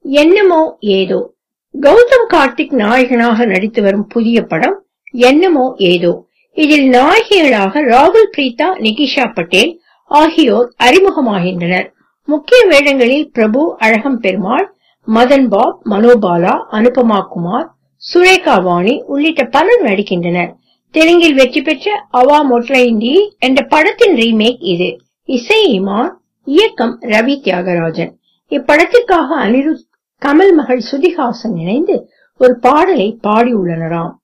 என்னமோ ஏதோ கௌதம் கார்த்திக் நாயகனாக நடித்து வரும் புதிய படம் என்னமோ ஏதோ இதில் நாயகிகளாக ராகுல் பிரீதா நிகிஷா பட்டேல் ஆகியோர் அறிமுகமாகின்றனர் முக்கிய வேடங்களில் பிரபு அழகம் பெருமாள் மதன் பாப் மனோபாலா அனுபமா குமார் சுரேகா வாணி உள்ளிட்ட பலர் நடிக்கின்றனர் தெலுங்கில் வெற்றி பெற்ற அவா மொட்லைந்தி என்ற படத்தின் ரீமேக் இது இசை இமான் இயக்கம் ரவி தியாகராஜன் இப்படத்திற்காக அனிருத் கமல் மகள் சுதிஹாசன் இணைந்து ஒரு பாடலை பாடியுள்ளனராம்